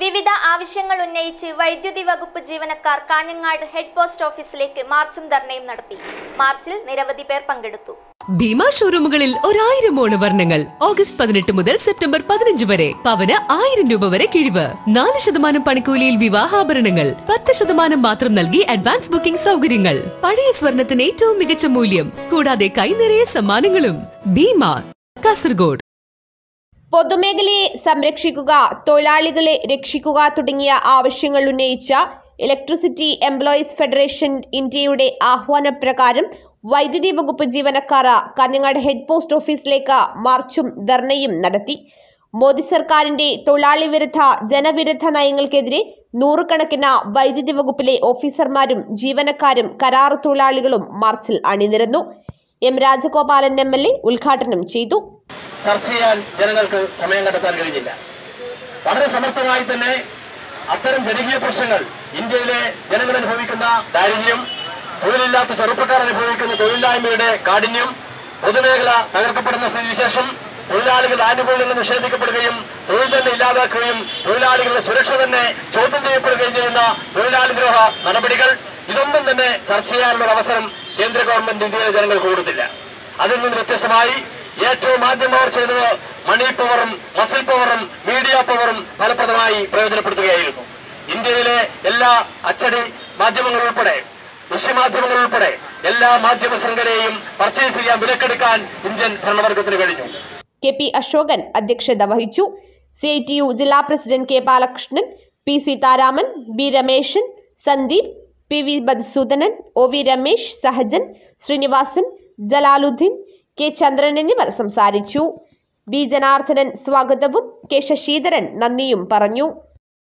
വിവിധ ആവശ്യങ്ങൾ ഉന്നയിച്ച് വൈദ്യുതി വകുപ്പ് ജീവനക്കാർ കാഞ്ഞങ്ങാട് ഹെഡ് പോസ്റ്റ് ഓഫീസിലേക്ക് മാർച്ചും ധർണയും നടത്തി മാർച്ചിൽ നിരവധി പേർ പങ്കെടുത്തു ഭീമ ഷോറൂമുകളിൽ ഒരായിരം ഓണവർണ്ണങ്ങൾ ഓഗസ്റ്റ് പതിനെട്ട് മുതൽ സെപ്റ്റംബർ പതിനഞ്ച് വരെ പവന് ആയിരം രൂപ വരെ കിഴിവ് നാല് ശതമാനം പണിക്കൂലിയിൽ വിവാഹാഭരണങ്ങൾ പത്ത് ശതമാനം മാത്രം നൽകി അഡ്വാൻസ് ബുക്കിംഗ് സൗകര്യങ്ങൾ പഴയ സ്വർണത്തിന് ഏറ്റവും മികച്ച മൂല്യം കൂടാതെ കൈനിറയെ സമ്മാനങ്ങളും ഭീമ കാസർഗോഡ് പൊതുമേഖലയെ സംരക്ഷിക്കുക തൊഴിലാളികളെ രക്ഷിക്കുക തുടങ്ങിയ ആവശ്യങ്ങൾ ഉന്നയിച്ച ഇലക്ട്രിസിറ്റി എംപ്ലോയീസ് ഫെഡറേഷൻ ഇന്ത്യയുടെ ആഹ്വാനപ്രകാരം വൈദ്യുതി വകുപ്പ് ജീവനക്കാർ കാഞ്ഞങ്ങാട് ഹെഡ് പോസ്റ്റ് ഓഫീസിലേക്ക് മാർച്ചും ധർണയും നടത്തി മോദി സർക്കാരിന്റെ തൊഴിലാളി വിരുദ്ധ ജനവിരുദ്ധ നയങ്ങൾക്കെതിരെ നൂറുകണക്കിന് വൈദ്യുതി വകുപ്പിലെ ഓഫീസർമാരും ജീവനക്കാരും കരാർ തൊഴിലാളികളും മാർച്ചിൽ അണിനിരന്നു M Rajagopalan M L A ഉദ്ഘാടനം ചെയ്തു ചർച്ച ചെയ്യാൻ ജനങ്ങൾക്ക് സമയം കണ്ടെത്താൻ കഴിഞ്ഞില്ല വളരെ സമർത്ഥമായി തന്നെ അത്തരം ജനകീയ പ്രശ്നങ്ങൾ ഇന്ത്യയിലെ ജനങ്ങൾ അനുഭവിക്കുന്ന ദാരിദ്ര്യം തൊഴിലില്ലാത്ത ചെറുപ്പക്കാർ അനുഭവിക്കുന്ന തൊഴിലില്ലായ്മയുടെ കാഠിന്യം പൊതുമേഖല തകർക്കപ്പെടുന്ന സ്ഥിതിവിശേഷം തൊഴിലാളികളുടെ ആനുകൂല്യങ്ങൾ നിഷേധിക്കപ്പെടുകയും തൊഴിൽ തന്നെ ഇല്ലാതാക്കുകയും തൊഴിലാളികളുടെ സുരക്ഷ തന്നെ ചോദ്യം ചെയ്യപ്പെടുകയും ചെയ്യുന്ന തൊഴിലാളി ദ്രോഹ നടപടികൾ ഇതൊന്നും തന്നെ ചർച്ച ചെയ്യാനുള്ള ഒരു അവസരം കേന്ദ്ര ഗവൺമെന്റ് ഇന്ത്യയിലെ ജനങ്ങൾക്ക് കൊടുത്തില്ല അതിൽ നിന്ന് വ്യത്യസ്തമായി ഏറ്റവും ആദ്യം അവർ ചെയ്തത് മണി പവറും മസിൽ പവറും മീഡിയ പവറും ഫലപ്രദമായി പ്രയോജനപ്പെടുത്തുകയായിരുന്നു ഇന്ത്യയിലെ എല്ലാ അച്ചടി മാധ്യമങ്ങൾ ഉൾപ്പെടെ ദൃശ്യമാധ്യമങ്ങൾ ഉൾപ്പെടെ എല്ലാ മാധ്യമ ശൃംഖലയെയും പർച്ചേസ് ചെയ്യാൻ വിലക്കെടുക്കാൻ ഇന്ത്യൻ ഭരണവർഗത്തിന് കഴിഞ്ഞു കെ പി അശോകൻ അധ്യക്ഷത വഹിച്ചു സി ഐ ടി യു ജില്ലാ president K Balakrishnan P Seetharaman B Rameshan Sandeep P V Madhusoodanan O V Ramesh Sahajan Srinivasan Jalaluddin K Chandran എന്നിവർ സംസാരിച്ചു ബി ജനാർദ്ദനൻ സ്വാഗതവും കെ ശശീധരൻ നന്ദിയും പറഞ്ഞു